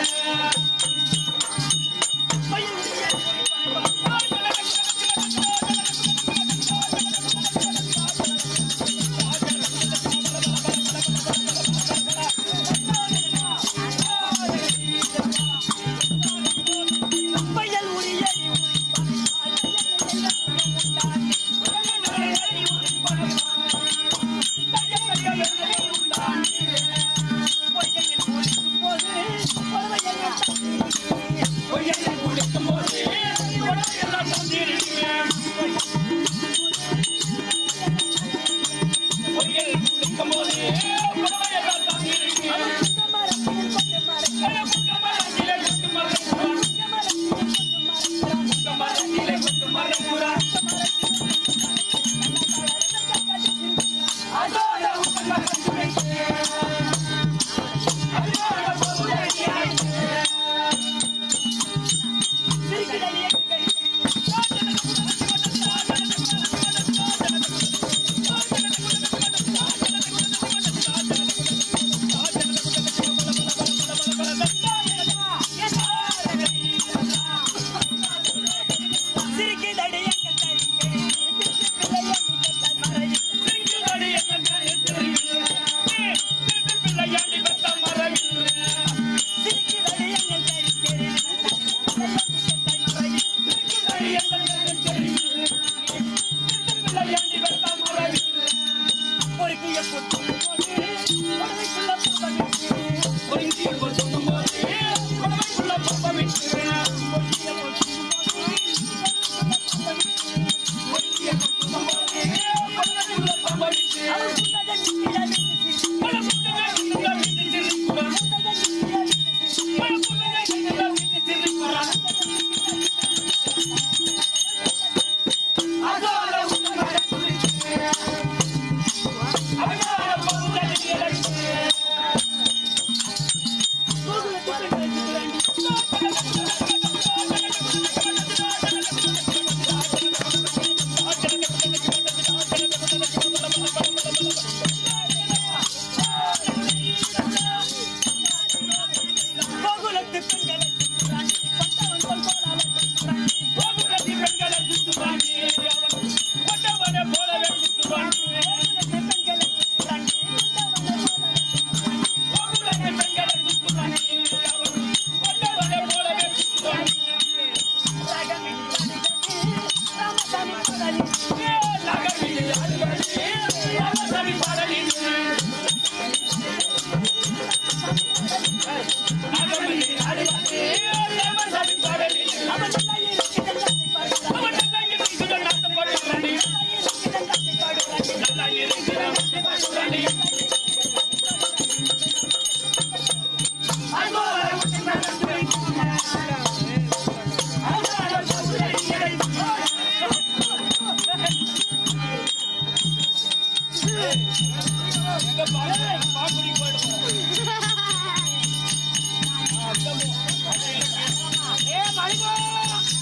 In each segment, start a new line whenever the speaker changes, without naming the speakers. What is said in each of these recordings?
ஏ மணிக்கோ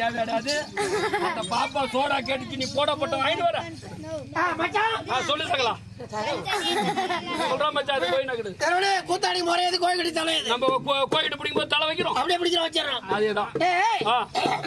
தேவையாடா அது அந்த பாப்பா சோடா கேட்டுச்சு நீ போட போட்ட வாங்கிட்டு வர
ஆ, மச்சான்
ஆ, சொல்லு சகலா சொல்றா மச்சான் அது கோயில் நகடு
தெருவிலே கூத்தாடி முறையது கோயில் கட்டி தலையது
நம்ம கோ- கோயிட்டு பிடிக்கும் போது தலை வைக்கிறோம்
அப்படியே பிடிச்சு வச்சிடறோம்
அதேதான்
ஏய்
ஆ,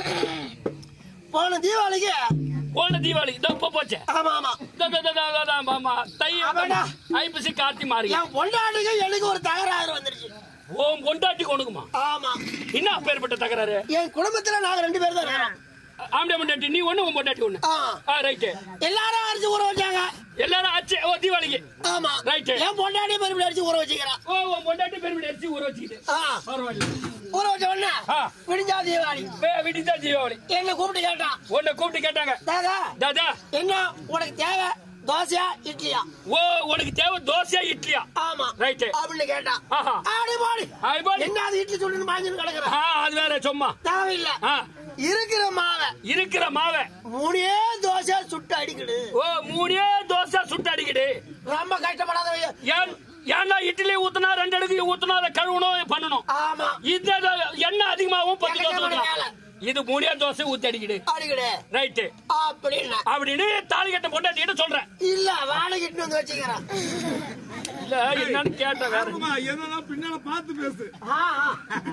போன தீபாவளிக்கு
போன தீபாவளி இதோ இப்ப போச்சே
ஆமா ஆமா
இதோ, இதோ, இதோ, இதோ, இதோ, ஆமா தை
ஆமாடா.
ஐப்பசி கார்த்தி மாறி
என் பொண்டாட்டிக்கு எனக்கு ஒரு தகராறு வந்துருச்சு
ஓம் கொண்டாட்டி கொண்டுக்குமா
ஆமா
என்ன அப்பேற்பட்ட தகராறு
என் குடும்பத்துல நாங்க ரெண்டு பேரும் தான் இருக்கிறோம்
ஆம்பளை பொண்டாட்டி நீ ஒண்ணு உன் பொண்டாட்டி ஒண்ணு
ஆ.
ஆ ரைட்டு
எல்லாரும் அரிசி ஊற வச்சாங்க
எல்லாரும் ஆச்சு ஓ தீபாவளிக்கு
ஆமா
Right.
என் பொண்டாட்டி மறுபடியும் அரிசி ஊற வச்சுக்கிறான்
ஓ உன் பொண்டாட்டி பெருமிடி அடிச்சு ஊற வச்சுக்கிட்டு
ஆ,
பரவாயில்ல
ஊற வச்ச உடனே
ஆ.
விடிஞ்சா தீபாவளி
விடிஞ்சா தீபாவளி
என்ன கூப்பிட்டு கேட்டான்
உன்னை கூப்பிட்டு கேட்டாங்க
தாதா
தாதா
என்ன உனக்கு தேவை தோசையா இட்லியா
ஓ உனக்கு தேவை தோசையா இட்லியா
ஆமா
Right.
அப்படின்னு கேட்டான்
ஆஹா.
ஆடி போடி
ஆடி போடி.
என்ன அது இட்லி சுடுன்னு வாங்கிட்டு கிடக்குற
ஆ அது வேற சும்மா
தேவையில்ல
ஆ
இருக்கிற மாவை
இருக்கிற மாவை
மூணே தோசை சுட்டு அடிக்குது
ஓ மூணே தோசை சுட்டு அடிக்குது
ரொம்ப கஷ்டப்படாத
ஏன் ஏன்னா இட்லி ஊத்துனா ரெண்டு அடுக்கு ஊத்துனா அதை கழுவணும் பண்ணணும்
ஆமா
இந்த எண்ணெய் அதிகமாகவும் பத்து தோசை
எண்ணெய்
ஊத்தலாம்.
மேல.
இது மூணே தோசை ஊத்தி அடிக்குது
அடிக்குது
ரைட்டு
அப்படின்னு
அப்படின்னு தாலி கட்ட பொண்டாட்டிட்டு சொல்றேன்
இல்ல வாடகைட்டு வந்து வச்சுக்கிறேன்
இல்ல என்னன்னு கேட்டேன் வேற
ஆமா, என்னன்னா பின்னால பார்த்து பேசு
ஆ, ஆ.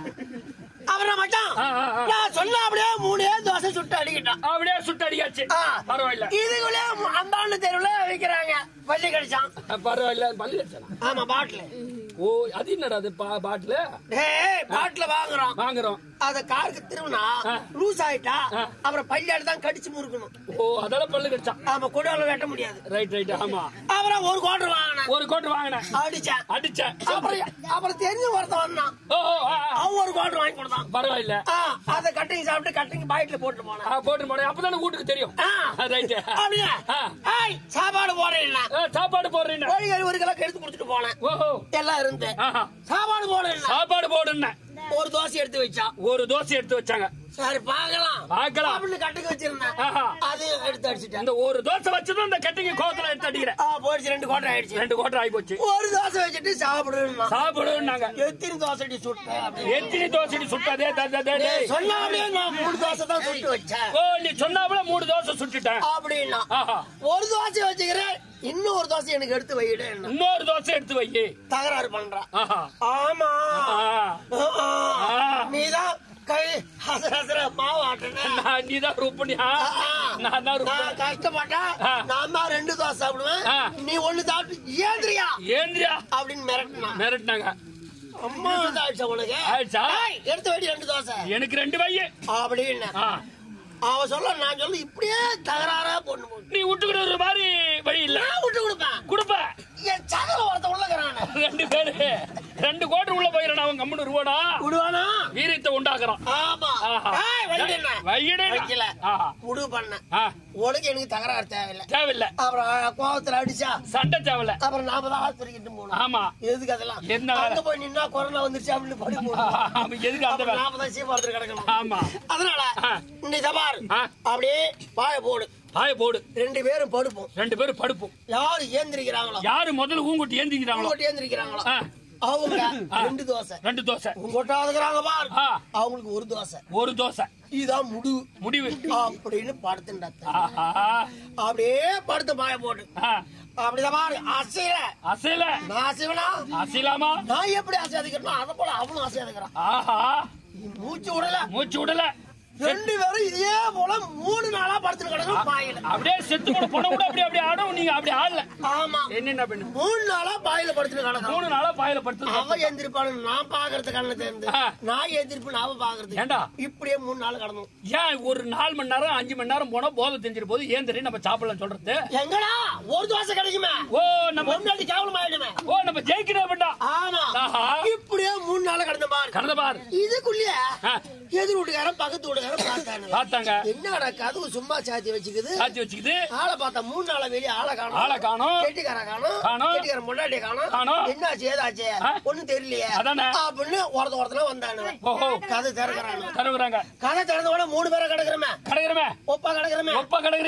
அப்புறம் மச்சான்
ஆ, ஆ, ஆ.
நான் சொன்ன அப்படியே மூணே தோசை சுட்டு அடிக்கிட்டான்
அப்படியே சுட்டு அடிக்காச்சு
ஆ.
பரவாயில்ல
இதுக்குள்ளே அந்தாண்டு தெருவுல விக்கிறாங்க பள்ளி கடிச்சான்
பரவாயில்ல பள்ளி அடிச்சானா?
ஆமா பாட்டில்
ஓ அது என்னடா அது பா- பாட்டில
டேய் பாட்டில் வாங்குறோம்
வாங்குறோம்
அத காருக்கு திரும்பினா
ஆ.
லூஸ் ஆயிட்டா
ஆ.
அப்புறம் பள்ளியாடு தான் கடிச்சு முறுக்கணும்
ஓ அதெல்லாம் பல்லு கடிச்சான்
ஆமா கொடால வெட்ட முடியாது
ரைட் ரைட் ஆமா
அப்புறம் ஒரு கோட்டர் வாங்கினேன்
ஒரு கோட்டு வாங்கினேன்
அடிச்சேன்
அடிச்சேன்
அப்புறம் அப்புறம் தெரிஞ்ச ஒருத்தன் வந்தான்
ஓ ஓ, ஆ, ஆ.
அவன் ஒரு கோட்டர் வாங்கி கொடுத்தான்
பரவாயில்ல
ஆ, அத கட்டிங் சாப்பிட்டு கட்டிங் பாக்கெட்ல போட்டு போனேன்
ஆ, போட்டு போட அப்பதானே வீட்டுக்கு தெரியும்
ஆ.
ரைட்
அப்படியே ஏய், சாப்பாடு போடுறேன்
சாப்பாடு போடுறீங்க
கோழிக்கறி ஒரு கிலோ எடுத்து கொடுத்துட்டு போனேன்
ஓஹோ
எல்லாம் இருந்து
ஆஹா.
சாப்பாடு போடுறேன்
சாப்பாடு போடுன்னு
ஒரு தோசை எடுத்து வச்சான்
ஒரு தோசை எடுத்து வச்சாங்க
சரி பார்க்கலாம்
பார்க்கலாம்.
அப்படின்னு கட்டுக்கு வச்சிருந்தேன்
ஆஹா.
அதையும் எடுத்து அடிச்சிட்டேன்
அந்த ஒரு தோசை வச்சதும் இந்த கட்டிங்க கோத்துல எடுத்து அடிக்கிறேன்
ஆ, போயிடுச்சு ரெண்டு கோட்டை ஆயிடுச்சு
ரெண்டு கோட்டை ஆகி போச்சு
ஒரு தோசை வச்சுட்டு சாப்பிடுவேன்
சாப்பிடுனாங்க
எத்தனை தோசை அடி சுட்டேன் அப்படின்னு.
எத்தனை தோசை சுட்டாதே தே, தே, தே,
நீ
டேய்.
சொன்ன அப்படியே நான் மூணு தோசை தான் சுட்டு வச்சேன்
ஓ நீ சொன்னாப்புல மூணு தோசை சுட்டுட்டேன்
அப்படின்னா
ஆஹா.
ஒரு தோசை வச்சுக்கிறேன் இன்னொரு தோசை எனக்கு எடுத்து வையிடு
இன்னொரு தோசை எடுத்து வை
தகராறு பண்றான்
ஆஹா.
ஆமா
ஆ.
ஆ, ஆ.
ஆ.
நீதான் கை ஹசர ஹசர மாவு ஆட்டுன
நான் நீதான் ரூபணியா நான் தான் ரூபணி
நான் கஷ்டப்பட்டா
ஆ.
நான் தான் ரெண்டு தோசை சாப்பிடுவேன்
ஆ.
நீ ஒண்ணு சாப்பிட்டு ஏந்திரியா
ஏந்திரியா
அப்படின்னு மிரட்டினான்
மிரட்டினாங்க
அம்மா வந்து ஆயிடுச்சா உனக்கு
ஆயிடுச்சா?
ஏய், எடுத்து வெடி ரெண்டு தோசை
எனக்கு ரெண்டு பைய
அப்படின்னு
ஆ.
அவன் சொல்ல நான் சொல்ல இப்படியே தகராறா பொண்ணு போட்டு
நீ விட்டுக்கிட்டு ஒரு மாதிரி வழி இல்ல
நான் விட்டு கொடுப்பேன்
கொடுப்ப
என் சகல ஒருத்த உள்ளகிறான
ரெண்டு பேரு ரெண்டு கோட்டர் உள்ள போயிடணும் அவன் கம்முன்னு ரூபாடா
விடுவானா
வீரியத்தை உண்டாக்குறான்
ஆமா
ஆஹா.
ஏய், வையிடுண்ணே.
வையிடு.
வைக்கல
ஆஹா.
முடிவு பண்ண
ஆ,
உனக்கு எனக்கு தகராறு தேவையில்லை
தேவையில்ல
அப்புறம் கோவத்துல அடிச்சா
சண்டை தேவையில்ல
அப்புறம் நாம தான் ஆஸ்பத்திரிக்கிட்டு போனோம்
ஆமா
எதுக்கு அதெல்லாம்
என்ன வேலை?
அங்க போய் நின்னா கொரோனா வந்துருச்சு அப்படின்னு படி போடுவோம்
அவன் எதுக்கு அந்த
அப்புறம்
வேலை?
நாம தான் சீபாரத்தில் கிடக்கணும்
ஆமா
அதனால
ஆ.
நீ தபார்
ஆ.
அப்படியே பாய போடு
பாய போடு
ரெண்டு பேரும் படுப்போம்
ரெண்டு பேரும் படுப்போம்
யாரு ஏந்திரிக்கிறாங்களோ
யாரு முதல்ல ஊங்குட்டி ஏந்திக்கிறாங்களோ
உங்கள்கிட்ட ஏந்திரிக்கிறாங்களோ
ஆ,
அவங்க ரெண்டு தோசை
ரெண்டு தோசை
உங்கள்கிட்ட இருக்கிறாங்க பார்
ஆ.
அவங்களுக்கு ஒரு தோசை
ஒரு தோசை
இதுதான் முடிவு
முடிவு
அப்படின்னு படுத்துட்டா
ஆஹா.
அப்படியே படுத்து பாய போடு
ஆ,
அப்படிதான் பாரு அசையில
அசைல
நான் அசைவனா
அசைலாமா
நான் எப்படி அசையாதுக்கிறேன் அதை போல அவனும் அசையாதுக்கிறான்
ஆஹா
மூச்சு விடல
மூச்சு விடல
ரெண்டு பேரும் இதே போல மூணு நாளா படுத்துட்டு கிடக்கும் பாயில
அப்படியே செத்து கூட பொண்ணு கூட அப்படி அப்படி ஆடும் நீங்க அப்படி ஆடல
ஆமா
என்னென்ன பண்ணு
மூணு நாளா பாயில படுத்துட்டு கிடக்கும்
மூணு நாளா பாயில படுத்து
அவ எந்திரிப்பானு நான் பாக்குறது கண்ணு தெரிந்து
ஆ.
நான் எந்திரிப்பு அவ பாக்குறது
ஏண்டா
இப்படியே மூணு நாள் கடந்தோம்
ஏன் ஒரு நாலு மணி நேரம் அஞ்சு மணி நேரம் போனா போதை தெரிஞ்சிரு போது ஏன் தெரியும் நம்ம சாப்பிடலாம் சொல்றது
எங்கடா ஒரு தோசை கிடைக்குமே
ஓ நம்ம
முன்னாடி கேவலம் ஆயிடுமே
ஓ நம்ம ஜெயிக்கிறோம் வேண்டாம்
ஆமா
ஆஹா.
இப்படியே மூணு நாள் கடந்த பாரு
கடந்த பார்
இதுக்குள்ளேயே
ஆ.
எதிர் வீட்டுக்காரன் பக்கத்து வீட்டுக்காரன் பார்த்தானுங்க
பார்த்தாங்க
என்னடா கதவு சும்மா சாத்தி வச்சுக்குது
சாத்தி வச்சுக்குது
ஆளை பார்த்தா மூணு நாளா வெளியே ஆளை காணும்
ஆளை காணோம்
கெட்டிக்கார காணும்
காணோம்.
கெட்டிக்கார முன்னாடி காணும்
காணோம்.
என்னாச்சு ஏதாச்சு
ஆ?
ஒண்ணும் தெரியலையே
அதானே.
அப்படின்னு ஒருத்த ஒருத்தன வந்தானு
ஓஹோ
கதை திறக்கிறானு
தருகுறாங்க
கதை திறந்த உடனே மூணு பேரை கிடக்குறமே
கிடைக்கிறமே
ஒப்பா கிடக்குறமே
ஒப்பா கிடைக்கிறே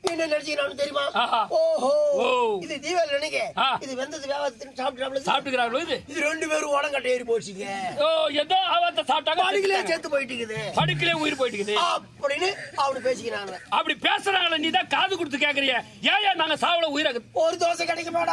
என்ன நினைச்சுக்கிறான்னு தெரியுமா
ஆஹா.
ஓஹோ
ஓ.
இது தீபாவளி நினைக்க
ஆ.
இது வெந்தது வேவாத்து சாப்பிட்டு
சாப்பிட்டுக்கிறாங்களோ இது
இது ரெண்டு பேரும் உடங்கட்ட ஏறி போச்சுங்க
ஓ ஏதோ அவத்த சாப்பிட்டாங்க
படுகளே
செத்துட்டாங்க.
சேர்த்து போயிட்டு இருக்குது
படுக்கலே உயிர் போயிட்டு இருக்குது
அப்படின்னு அவனு பேசிக்கிறாங்க
அப்படி பேசுறாங்களே நீ தான் காது கொடுத்து கேக்குறிய ஏன் ஏன் நாங்க சாவல உயிராக
ஒரு தோசை கிடைக்குமாடா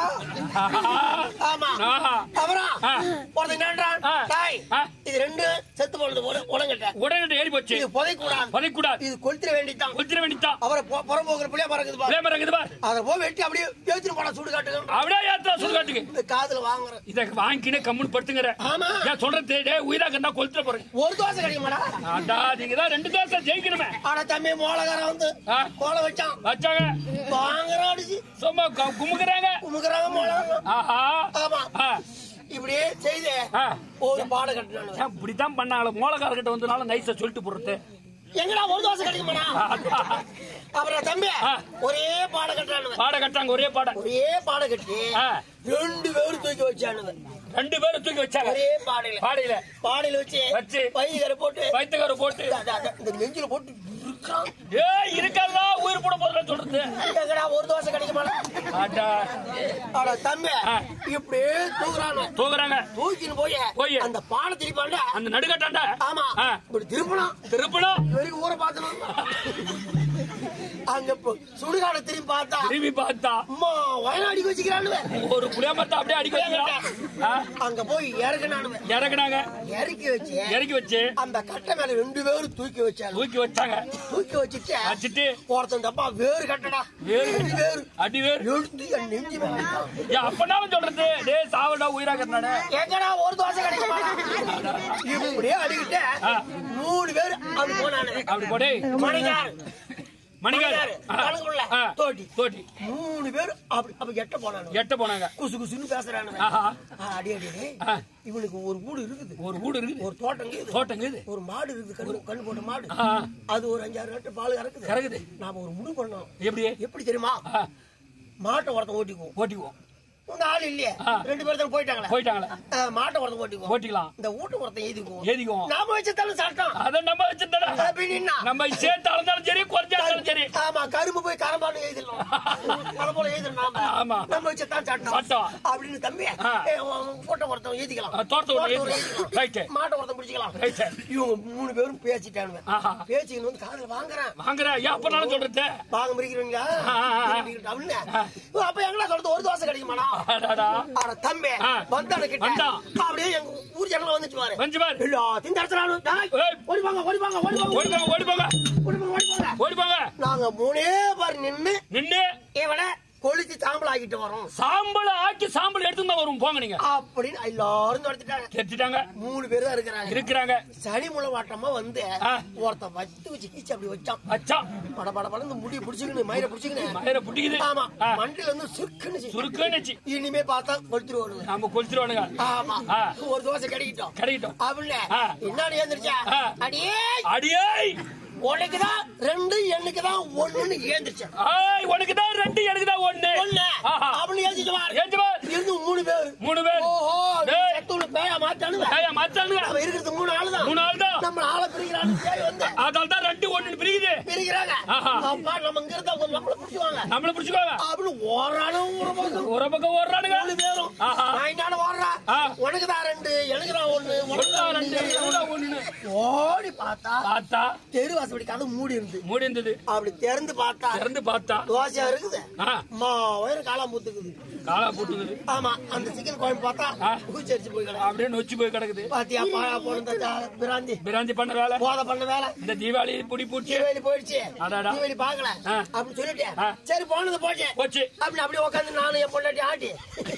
ஆமா
ஆஹா.
அப்புறம்
ஆ.
ஒருத்தன் என்னன்றான்
ஆ.
டாய்
ஆ.
இது ரெண்டு செத்து போனது உடங்கட்ட
உடனே ஏறி போச்சு
இது புதைக்கூடாது
பதைக்கூடாது
இது கொளுத்திர வேண்டித்தான்
கொளுத்திர வேண்டித்தான்
அவரை புறம்போக்குற பிள்ளையா பறக்குது பாரு
விளம்பரம் இருக்குது பார்
அதை போய் வெட்டி அப்படியே ஏத்திட்டு போனா சுடு காட்டுங்க
அப்படியே ஏத்தா சுடுகாட்டுக்கு
இந்த காதுல வாங்குறேன்
இத வாங்கினே கம்முன்னு படுத்துங்கற
ஆமா.
ஏன் சொல்றது டேய் உயிரா கண்டா கொளுத்துற போறேன்
ஒரு தோசை கிடைக்குமாடா
அடா நீங்க தான் ரெண்டு தோசை ஜெயிக்கணுமே
ஆனா தம்பி மோளகாரன் வந்து
ஆ.
கோலை வச்சான்
வச்சாங்க
வாங்குறான் அடிச்சு
சும்மா கு- குமுக்குறாங்க
உமுக்குறாங்க மோளகாரன்
ஆஹா
ஆமா
ஆ,
இப்படியே செய்து
ஆ.
ஒரு பாட கட்டினானு
ஏன் இப்படித்தான் பண்ணாங்கள மூலக்காரர்கிட்ட வந்தனால நைஸா சொல்லிட்டு போறது
எங்கடா ஒரு தோசை கிடைக்குமாடா அப்புறம் தம்பி
ஆ.
ஒரே பாட கட்டுறானு
பாட கட்டாங்க ஒரே பாட
ஒரே பாட கட்டி
ஆ.
ரெண்டு பேரும் தூக்கி வச்சானுங்க
ரெண்டு பேரும் தூக்கி வச்சாங்க
ஒரே பாடையில
பாடையில
பாடையில வச்சு
வச்சு.
பையகரை போட்டு
வைத்தகார போட்டு
அத, அத, அத, இந்த நெஞ்சில போட்டு இருக்கான்
ஏய் இருக்காதா உயிர் போட போதுன்னு சொல்றது
எங்கடா ஒரு தோசை கிடைக்குமாடா
அடா
அட தம்பி
ஆ.
இப்படியே தூக்குறானு
தூக்குறாங்க
தூக்கின்னு போய்
போய்.
அந்த பானை திருப்பாண்ட
அந்த நடுக்கட்டாண்ட
ஆமா
ஆ.
இப்படி திருப்பணும்
திருப்பணும்
இது வரைக்கும் ஊரை பார்க்கணும் அங்க இப்போ சுடுகாட திரும்பி பார்த்தா
திரும்பி பார்த்தா
அம்மா வயநாடி வச்சுக்கிறானுவ
ஒரு புளியமரத்தை அப்படியே அடிக்க வைக்கிறான் ஆ,
அங்க போய் இறக்குனானுவ
இறக்குனாங்க
இறக்கி வச்சு
இறக்கி வச்சு
அந்த கட்டை மேல ரெண்டு பேரும் தூக்கி வச்சாங்க
தூக்கி வச்சாங்க
தூக்கி வச்சுட்டு
வச்சுட்டு
ஒருத்தன் டப்பா வேறு கட்டடா
வேறு.
ரெண்டு வேறு
அடி வேறு
எடுத்து என் நெஞ்சு மேல வைத்தான்.
ஏன் அப்பனாலும் சொல்றது டேய் சாவடா உயிராக்குறானே
எங்கடா ஒரு தோசை கிடைக்குமா இப்படியே அடிக்கிட்டு
ஆ.
மூணு பேர் அது போனானு
அப்படி போடே
மணிகார்
மணிகார்
கணக்குள்ள
ஆ.
தோட்டி
தோட்டி
மூணு பேர் அப்படி அப்ப எட்ட போனானு
எட்ட போனாங்க
குசு குசுன்னு பேசுறானு
ஆஹா
அடி அடி அடி.
ஆ.
இவனுக்கு ஒரு வீடு இருக்குது
ஒரு வீடு இருக்குது
ஒரு தோட்டம் இருக்குது
தோட்டங்க இது
ஒரு மாடு இருக்குது கண்ணு கண்ணு போட்ட மாடு
ஆ,
அது ஒரு அஞ்சாறு லிட்டர் பால் கறக்குது
கறக்குது
நாம ஒரு முடிவு பண்ணோம்
எப்படி
எப்படி தெரியுமா
ஆ,
மாட்டை ஒருத்தன் ஓட்டிக்குவோம்
ஓட்டிக்குவோம்
உங்க ஆள் இல்லையே
ஆ.
ரெண்டு பேர் தான் போயிட்டாங்களே
போயிட்டாங்களே
ஆ, மாட்டை ஒருத்தன் ஓட்டிக்குவோம்
ஓட்டிக்கலாம்
இந்த வீட்டு ஒருத்தன் எழுதிக்குவோம்
ஏதிக்குவோம்
நாம வச்சதாலும் சாப்பிட்டோம்
அத நம்ம வச்சுட்டா
அப்படின்னா
நம்ம சேர்த்து அளந்தாலும் சரி குறைஞ்சா இருந்தாலும் சரி
ஆமா கரும்பு போய் கரம்பான்னு எழுதிடலாம் அதை போல எழுதணும் நாம
ஆமா.
நம்ம வச்சதான் சாப்பிட்டோம்
சாப்பிட்டோம்.
அப்படின்னு தம்பி
ஆ.
போட்ட ஒருத்தன் எழுதிக்கலாம்
ஆ, தோட்டத்தை ஒரு
தோட்டத்தை
எழுதிக்கலாம்.
எழுதிக்கலாம்.
ரைட்டு.
மாட்டை ஒருத்தன் பிடிச்சிக்கலாம்
ரைட்டு.
இவங்க மூணு பேரும் பேசிட்டானுங்க
ஆஹா.
பேசிக்கணும் வந்து காதுல வாங்குறேன்
வாங்குற ஏன் அப்பனாலும் சொல்றது
வாங்க முடிக்கிறீங்களா
ஆ, ஆ, ஆ.
அப்படின்னு அப்ப எங்கடா சொல்றது ஒரு தோசை கிடைக்குமாடா
அடாடா.
அட தம்பி
ஆ.
வந்தான கிட்ட
வந்தான்.
அப்படியே எங்க ஊர் ஜனங்க வந்துச்சு பாரு
வந்து பாரு
எல்லாத்தையும் தரச்சுறானு
ஏய்.
ஓடி வாங்க ஓடி வாங்க ஓடி வாங்க
ஓடி போங்க ஓடி போங்க
ஓடி வாங்க ஓடி வாங்க
ஓடி போங்க
நாங்க மூணே பாரு நின்னு
நின்னு
இவனை கொளுத்தி சாம்பல் ஆக்கிட்டு வரோம்
சாம்பல் ஆக்கி சாம்பல் எடுத்து தான் வரும் போங்க நீங்க
அப்படின்னு எல்லாரும் நடத்திட்டாங்க
தெரிஞ்சுட்டாங்க
மூணு பேர் தான் இருக்கிறாங்க
இருக்கிறாங்க
சனி முளை வாட்டமா வந்து
ஆ.
ஒருத்தன் வச்சு வச்சு கீச்சு அப்படி வச்சான்
அச்சா
பட பட படந்து முடிய பிடிச்சுக்கின்னு மயிரை பிடிச்சுக்கின்னு
மயிர புட்டிக்குது
ஆமா
ஆ,
மண்டில வந்து சுருக்குன்னு செய்யும்.
சுருக்குன்னுச்சு
இனிமே பார்த்தா கொளுத்துருவானுங்க
நாம கொளுத்துருவானுங்க
ஆமா
ஆ.
ஒரு தோசை கிடைக்கட்டும்
கிடைக்கட்டும்
அப்படின்னு
ஆ.
என்னன்னு ஏந்திரிச்சா
ஆ.
அடியே
அடியே
உனக்குதான் ரெண்டு எண்ணுக்கு தான் ஒண்ணுன்னு ஏந்திரிச்சா
ஆய் உனக்கு தான் ரெண்டு எனக்கு தான் ஒண்ணு
ஒண்ணு
ஆஹா.
அப்படின்னு ஏந்திரிச்சு பாரு.
ஏஞ்சு பார்
இருந்து மூணு பேர்
மூணு பேர்
ஓஹோ
டேய்.
சத்துள்ள பேயா மாத்தானுங்க
ஏய்யா, மச்சானுங்க
நம்ம இருக்கிறது மூணு ஆளு தான்
மூணு ஆள் தான்
நம்ம ஆளை பிரிக்கிறான்னு பேய் வந்து
அதால தான் ரெண்டு ஒண்ணு பிரிக்குது
பிரிக்கிறாங்க
ஆஹா.
அப்பா நம்ம இங்க இருந்தா கொஞ்சம் நம்மள பிடிச்சுவாங்க
நம்மள பிடிச்சுக்கோங்க
அப்படின்னு ஓடுறானும் ஒரு பக்கம்
ஒரு பக்கம் ஓடுறானுங்க
மூணு பேரும்
ஆஹா.
நான் என்னால ஓடுறா
ஆ.
உனக்கு தான் ரெண்டு எனக்கு தான் ஒண்ணு உனக்கு
ஒண்ணா
தான்
ரெண்டு
ரெண்டு
ஒண்ணா ஒண்ணு
ஓடி பார்த்தா
பார்த்தா
தெரு வாசப்படி கதை மூடி இருந்து
மூடி இருந்தது
அப்படி திறந்து பார்த்தா
திறந்து பார்த்தா
தோசையா இருக்குது
ஆ,
அம்மா வயிறு காலாம் பூத்துக்குது
காலா போட்டுக்குது
ஆமா அந்த சிக்கன் குழம்பு பார்த்தா
ஆ.
பூச்சரிச்சு போய் கிடக்கு
அப்படியே நொச்சு போய் கிடக்குது
பாத்தியா பாயா போன பிராந்தி
பிராந்தி பண்ண வேலை
போதை பண்ண வேலை
இந்த தீபாவளி புடி பூச்சி
தீபாவளி போயிடுச்சு
அடாடா.
தீபாவளி பாக்கல
ஆ.
அப்படின்னு சொல்லிட்டு
ஆ.
சரி போனது போச்சு
போச்சு
அப்படி அப்படியே உட்காந்து நானும் என் பொண்டாட்டி ஆட்டி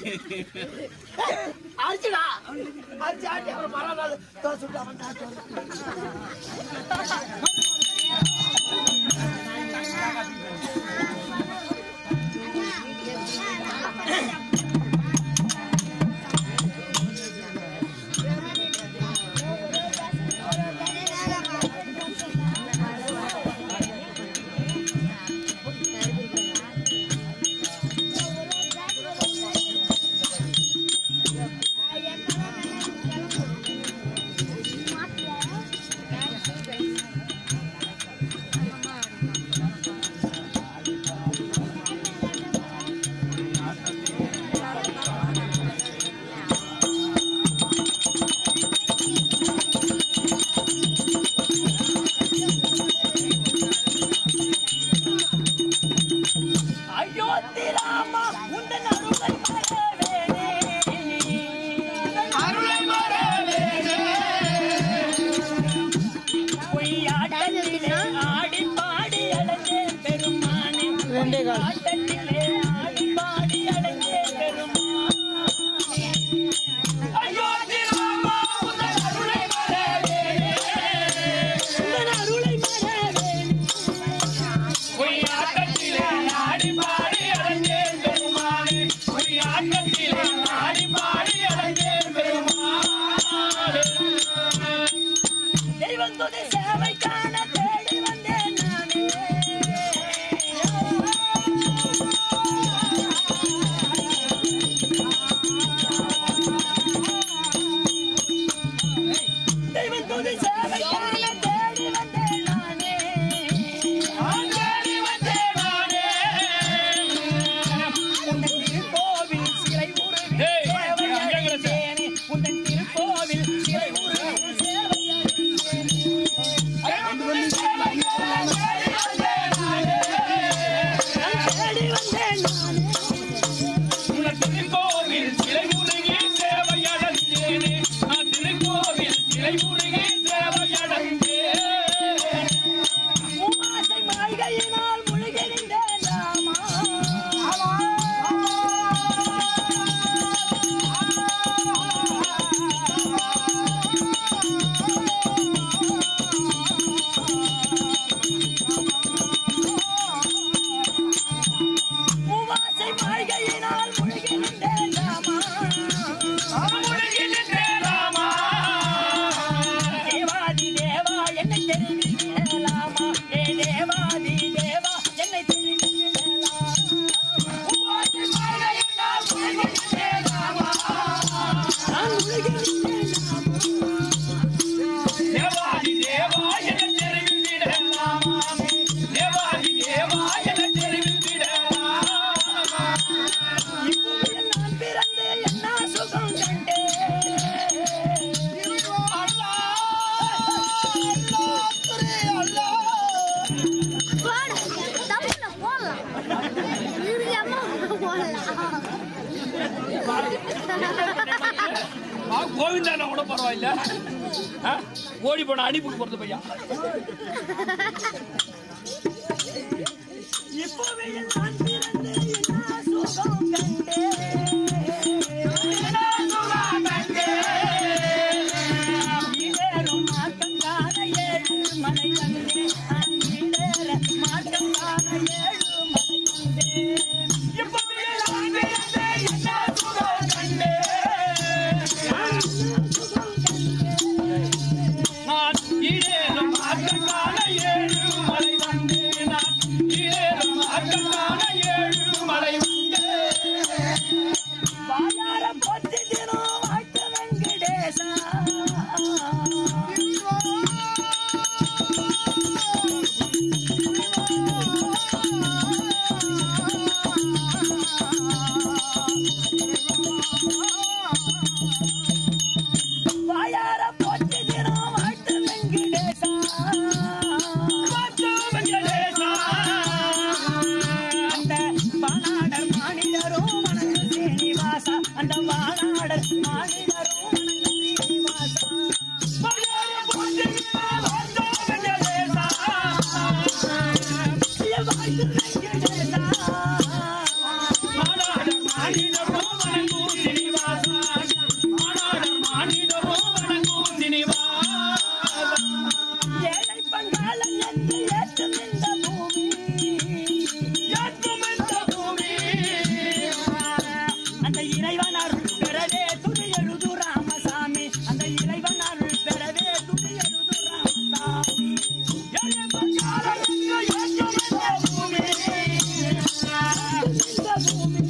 அடிச்சுடா அடிச்சு ஆட்டி அப்புறம் மறுநாள் தோசை சுட்டு அவன் சாப்பிட்டு
ரெண்டே கால்
ஆட்டத்திலே ஆடி பாடி அடைந்தே பெருமானே.
ஐயோ திருமாமா உந்தன் அருளை மறவேனே.
உந்தன் அருளை மறவேன்.
பொய் ஆட்டத்திலே ஆடி பாடி அடைந்தேன் பெருமானே. பொய் ஆட்டத்திலே ஆடி பாடி அடைந்தேன் பெருமானே.
தெய்வம் துதி சேவை காண தேடி வந்தேன் நானே தெய்வம் துதி சேவை காண தேடி வந்தேன் நானே
ஆண்டேடி வந்தேன் நானே.
உந்தன் திருக்கோவில் சிலை உருவில்
ஏய்,
சேவை
அங்க எங்கடா சார்?
அடைந்தேனே. உந்தன் திருக்கோவில் சிலை உருவில் சேவை தேடி வந்தேன் நானே
உனக்கு திருக்கோவில் சிலை முருகி சேவை அடைந்தேனே. நான் திருக்கோவில் சிலை முருகி சேவை அடைந்தேன்.
உமாசை மாளிகையினால் முழுகிருந்தேன் ராமா. உமாசை மாளிகையினால் முழுகிருந்தேன் ராமா.
முருகி நின்றேன் ராமா.
தேவாதி தேவா என்னை தெரிவிக்கலாமா ஏ தேவாதி தேவா என்னை தெரிவிக்கலாமா
உவாசி மாலையினால் முருகி நின்றேன் ராமா.
நான் முழுகிருந்தேன் ராமா.
தேவாதி தேவா என தெருவில் விடலாமா. தேவாதி தேவா என தெருவில் விடலாமா.
இப்போது நான் பிறந்து என்ன சுகம் கண்டேன்
போடு. தப்புல போடலாம். இறுதியாம போடலாம்.
ஆ, கோவிந்தானா கூட பரவாயில்ல ஆ, ஓடி போன அடிப்புட்டு போறது பையா
இப்போது நான் பிறந்து என்ன சுகம் கண்டேன் ஈரேறும் மாட்டங்கான ஏழு மலை வந்தே அங்கீரேற மாட்டங்கான ஏழு மலை வந்தே
நான் ஈரேறும் ஆட்டக்கான ஏழு மலை வந்தேன் நான் ஈரேறும் ஆட்டக்கான ஏழு மலை வந்தேன்
வாயார பொத்தி தினம் வாட்ட வெங்கடேசா வாயார பொத்தி தினம் வாட்ட வெங்கடேசா அந்த வானாடர் மாநிலரும் வணங்கு சீனிவாசா அந்த வானாடர் மாநிலரும் வணங்கு சீனிவாசா ஐயா, வாழ்த்து வெங்கடேசா ஏழை பங்காளன் என்று ஏற்றும் இந்த பூமி அந்த இறைவன் அருள் பெறவே துணி எழுது ராமசாமி அந்த இறைவன் அருள் பெறவே துணி எழுது ராமசாமி ஏழை பங்காளன் என்று ஏற்றும் இந்த பூமி இந்த பூமி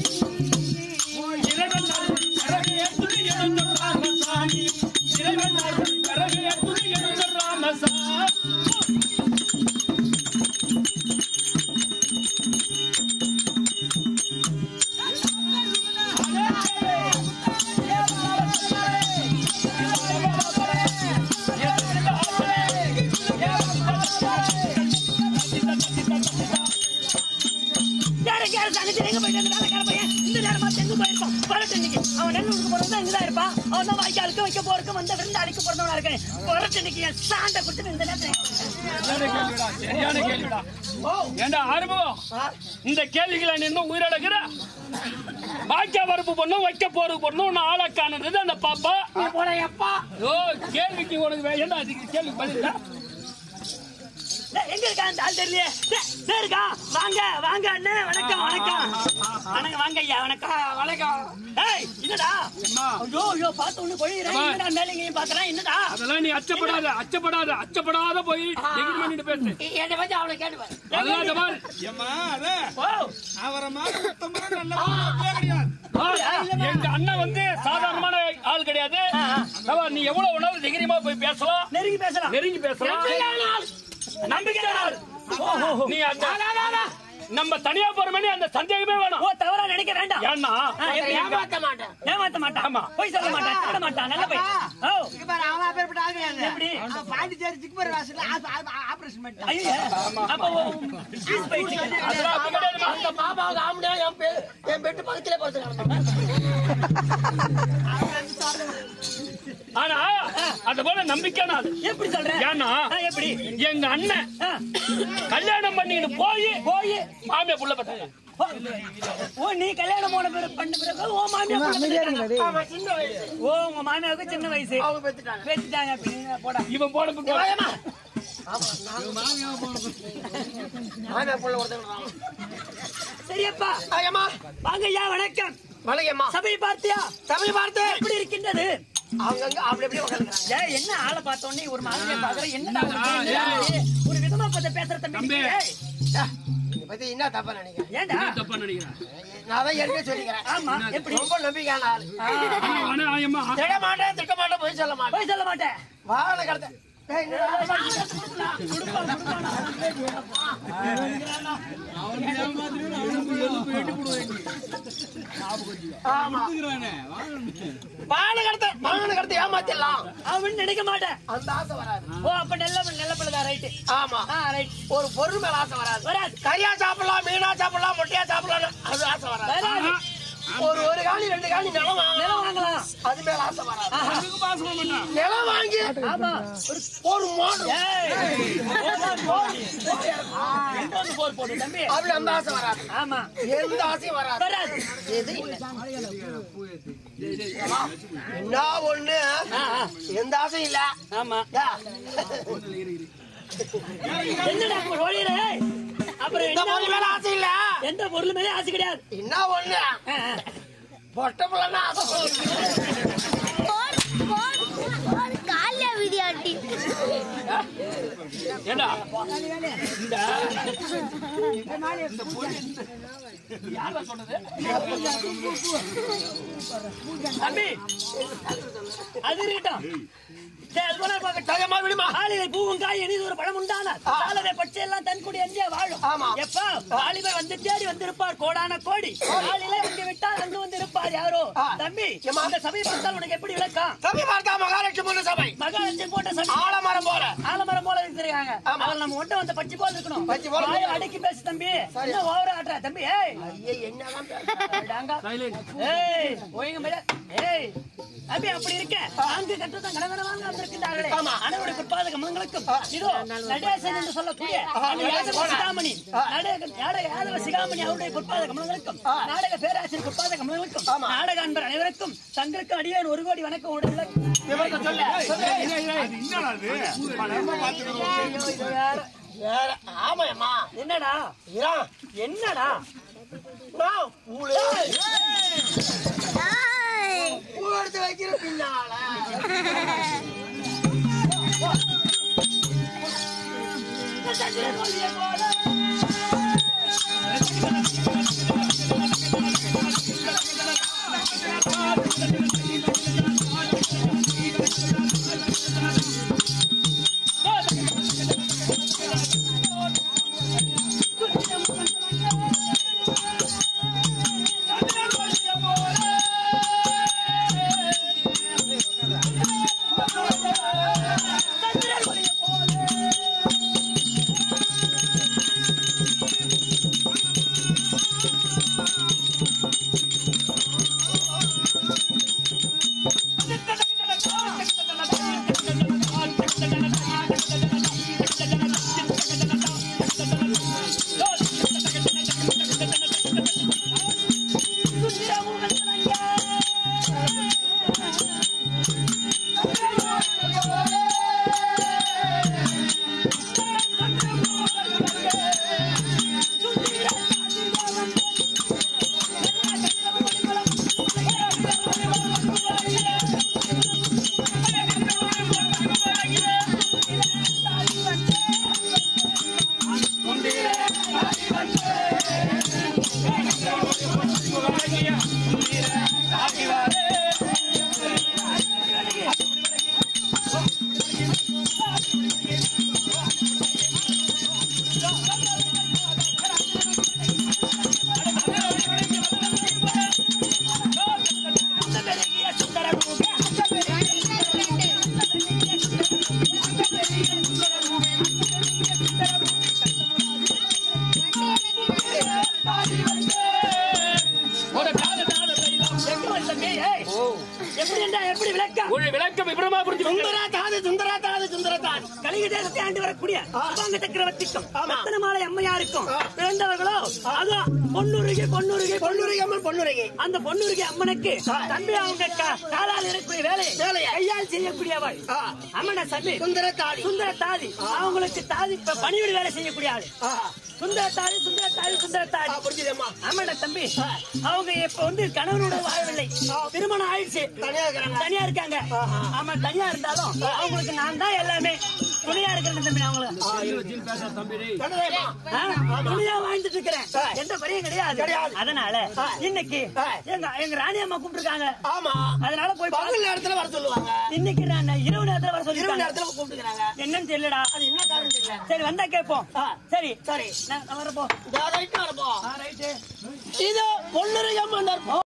எங்கேயாவது தங்கச்சி எங்க போயிட்டு அந்த வேலைக்கார பையன் இந்த நேரமா எங்க போயிருப்பான் வரட்டு இன்னைக்கு அவன் நெல் உடுக்க போறது இங்கதான் இருப்பான் அவன் தான் வாய்க்காலுக்கு வைக்க போறதுக்கு வந்த விருந்து அடிக்க போறவனா இருக்கேன் வரட்டு இன்னைக்கு என் சாண்டை குடிச்சிட்டு இந்த நேரத்துல
சரியான கேள்விடா சரியான கேள்விடா ஏண்டா ஆரம்பம் இந்த கேள்விகளை நீ இன்னும் உயிரிழக்கிற வாய்க்கா வரப்பு பொண்ணும் வைக்க போறது பொண்ணும் உன்னை ஆளாக்கானது அந்த பாப்பா
நீ போன எப்பா
ஓ கேள்விக்கு உனக்கு வே- ஏண்டா அதுக்கு கேள்வி பதில்
டேய், எங்க இருக்கா அந்த ஆள் தெரியலையே டேய், டேய் இருக்கா வாங்க வாங்க அண்ணே வணக்கம் வணக்கம் வணக்கம் வாங்க ஐயா வணக்கம் வணக்கம் ஏய் என்னடா ஐயோ ஐயோ பார்த்து ஒண்ணு கொழிறேன்
அம்மா.
என்னடா மேலங்க பாக்குறேன் என்னடா
அதெல்லாம் நீ அச்சப்படாத அச்சப்படாத அச்சப்படாத போய் டிகிரி பண்ணிட்டு பேசு
என்னை பத்தி அவளை கேட்டு பாரு.
அதெல்லாம் இந்த மாதிரி
ஏம்மா, அது
ஓ
அவரை மாதிரி சுத்தமான நல்ல பொண்ணே கிடையாது.
ஆ, எங்க அண்ணன் வந்து சாதாரணமான ஆள் கிடையாது அவ, நீ எவ்வளவு உணவு தைரியமா போய் பேசலாம்
நெருங்கி பேசலாம்
நெருங்கி பேசலாம்
நம்பிக்கையான ஆள்
நீ அந்த நம்ம தனியா போறோமே அந்த சந்தேகமே வேணும்
ஓ தவறா நினைக்க வேண்டாம்
ஏன்னா
ஆ, எப்படி? ஏமாத்த மாட்டான் ஏமாத்த மாட்டான்
ஆமா.
போய் சொல்ல மாட்டான் திருட மாட்டான் நல்ல போய் ஓ எப்படி? ஐயோ அப்ப ஓ, ஃபீஸ் போயிடுச்சு.
அதெல்லாம் அப்படி கிடையாதும்மா.
அந்த பாபாவுக்கு ஆம்படியா என் பே- என் பெட்டு பக்கத்திலே படுத்துக்கிறாங்க
ஆனா அது போல நம்பிக்கையான ஆளு
எப்படி சொல்ற
ஏன்னா
ஆ, எப்படி
எங்க அண்ணன்
ஆ,
கல்யாணம் பண்ணிட்டு போய்
போய்
மாமியா புள்ள பத்தாங்க
ஓ, ஓ நீ கல்யாணம் போன பிறகு பண்ண பிறகு ஓ மாமியா பொண்ணு பெத்துட்டாங்க.
ஆமா சின்ன வயசு
ஓ உங்க மாமியாவுக்கு சின்ன வயசு
அவங்க பெத்துட்டாங்க
பேசிட்டாங்க அப்படின்னு போடா
இவன் போன பிறகு
வாயம்மா. ஆமா, நான் மாமியா புள்ள ஒருத்தன்
சரியப்பா
ஐயம்மா
வாங்க ஐயா வணக்கம்
வணக்கம்மா
சபை பார்த்தியா
தமிழ் பார்த்து
எப்படி இருக்கின்றது
அவங்கங்க அப்படி எப்படி உட்காந்துக்கிறாங்க
ஏய், என்ன ஆளை பார்த்த உடனே ஒரு மாதிரி பாக்குற என்னடா உனக்கு என்னடா ஆச்சு? ஒரு விதமா பார்த்து பேசுற தம்பி
தம்பி.
ஏய்,
இதை பத்தி என்ன தப்பா நினைக்கிறேன்
ஏன்டா
தப்பா நினைக்கிறேன்
நான் தான் ஏற்கனவே சொல்லிக்கிறேன்
ஆமா எப்படி
ரொம்ப நம்பிக்கையான ஆளு
ஆனா ஆயம்மா
திட மாட்டேன் திட்ட மாட்டேன் போய் சொல்ல மாட்டேன்
போய் சொல்ல மாட்டேன்
வாழை கடத்த ஏய், என்னடா? ஆமா வாழை கடத்த வாழை கடத்த ஏமாத்திடலாம்
அவன் நினைக்க மாட்டேன்
அந்த ஆசை வராது
ஓ அப்ப நல்ல நல்ல பிள்ளைதான் ரைட்டு
ஆமா
ஆ ரைட்
ஒரு பொருள் மேல ஆசை வராது
வராது
கறியா சாப்பிடலாம் மீனா சாப்பிடலாம் முட்டையா சாப்பிடலாம் அது ஆசை வராது
வராது
ஒரு ஒரு காணி ரெண்டு காணி நிலம் வாங்கலாம்
நிலம் வாங்கலாம்
அது மேல ஆசை வராது
அதுக்கு பாசம் மாட்டான்
நிலம் வாங்கி
ஆமா
ஒரு ஒரு மோடு
ஏய் போடு, போடு. இன்னொன்னு போர் போடு தம்பி
அப்படி அந்த ஆசை வராது
ஆமா
எந்த ஆசையும் வராது
வராது
எது இல்ல என்ன ஒண்ணு எந்த ஆசையும் இல்ல
ஆமா
யா.
என்னடா இப்ப ஒளியிற அப்புறம்
இந்த பொருள்
என்ன
மேல ஆசை இல்ல
எந்த பொருள் மேலே ஆசை கிடையாது
என்ன ஒண்ணு
ஆ, ஆ.
பொட்ட பிள்ளைன்னா ஆசை
போர் போர் போர் காலியா விதியாட்டி
ஏண்டா இந்த இந்த பொண்ணு யாரா சொன்னது
தம்பி அது இருக்கட்டும் சரி, அது போல பார்க்கட்டும்.
தகமா விடுமா
ஆளிலை பூவும் காய் இனிது ஒரு பழம் உண்டானால் காலரை பட்சி எல்லாம் தன் குடி என்றே வாழும்
ஆமா.
எப்ப வாலிபர் வந்து தேடி வந்திருப்பார் கோடான கோடி ஆளிலை வந்து விட்டால் அங்கு வந்து இருப்பார் யாரோ
ஆ.
தம்பி
ஏம்மா?
அந்த சபை பார்த்தால் உனக்கு எப்படி விளக்கம்
சபை பார்த்தா மகாலட்சுமி பொண்ணு சபை
மகாலட்சுமி போட்ட சபை
ஆலமரம் போல
ஆலமரம் போல இருக்கிறாங்க
ஆமா.
அவள் நம்ம ஒட்ட வந்த பச்சை போல இருக்கணும்
பச்சை போல
வாயை
இருக்கணும்.
அடக்கி பேசு தம்பி என்ன ஓவரா ஆட்டுற தம்பி ஏய்
ஐயே என்னதான் பேசுற?
டாங்கா. ஏய் ஓய்ங்க மேல ஏய் தம்பி அப்படி இருக்க நான்கு கட்டுதான் கடகடவாங்க வந்திருக்கின்றார்களே
ஆமா.
அனைவருடைய பிற்பாத கமலங்களுக்கும் இதோ நடேசன் என்று சொல்லக்கூடிய அந்த யாதவ சிகாமணி நாடக நாடக யாதவ சிகாமணி அவருடைய பிற்பாத கமலங்களுக்கும் நாடக பேராசிரியர் பிற்பாத கமலங்களுக்கும் நாடக அன்பர் அனைவருக்கும் தங்களுக்கு அடியேன் ஒரு கோடி வணக்கம் உடல
விவரத்தை சொல்லு. சொல்லு.
அது என்னடா அது? பலமா பார்த்துக்கிறோம்.
வேற ஆமாம்மா
என்னடா
இரா
என்னடா
நான் பூளு
ஏய்.
பூ எடுத்து வைக்கிற பின்னால
ஊழி விளக்கம்
ஒரு விளக்கம் விபரமா புரிஞ்சு
சுந்தரா தாது சுந்தரா தாது சுந்தரா தாது
கலிக தேசத்தை ஆண்டு வரக்கூடிய அப்பாங்க சக்கரவர்த்திக்கும்
ஆமா.
ரத்தனமாலை அம்மையாருக்கும்
ஆ.
பிறந்தவர்களோ அதோ பொன்னுருகி பொன்னுருகி
பொன்னுருகி அம்மன் பொன்னுருகி
அந்த பொன்னுருகி அம்மனுக்கு
ஆ.
தம்பி அவங்க கா- காலால் இருக்கக்கூடிய வேலை
வேலையா?
கையால் செய்யக்கூடியவள்
ஆ.
அம்மன சபி
சுந்தர தாடி
சுந்தர தாதி அவங்களுக்கு தாதி இப்ப பணிவிட வேலை செய்யக்கூடிய ஆளு
ஆ,
சுந்தர தாதி சுந்தர தாதி சுந்தர
ஆ,
தாதி
புரிஞ்சுதேம்மா
ஆமாடா தம்பி அவங்க இப்ப வந்து கணவனோட வாழவில்லை திருமணம் ஆயிடுச்சு
தனியா இருக்கிறாங்க
தனியா இருக்காங்க ஆமா தனியா இருந்தாலும் அவங்களுக்கு நான் தான் எல்லாமே துணையா இருக்கிறேன் தம்பி நான் அவங்களுக்கு
என்னதேம்மா?
ஆ, துணையா வாழ்ந்துட்டு இருக்கிறேன்
ஆ.
எந்த குறையும் கிடையாது
கிடையாது.
அதனால
ஆ.
இன்னைக்கு
ஆ.
எங்க எங்க ராணி அம்மா கூப்பிட்டுருக்காங்க
ஆமா
அதனால போய் பாக்க-
பகல் நேரத்துல வர சொல்லுவாங்க
இன்னைக்கு நான் இரவு நேரத்துல வர
இரவு
சொல்லிருக்காங்க
நேரத்துல கூப்பிட்டுக்கிறாங்க
என்னன்னு தெரியலடா
அது என்ன காரணம் தெரியல
சரி வந்தா கேட்போம்
ஆ.
சரி
சரி
நான் நான் வரப்போ
இதோ ரைட்டு வரப்போ
ரைட்டு
இது பொன்னுருகி அம்மன்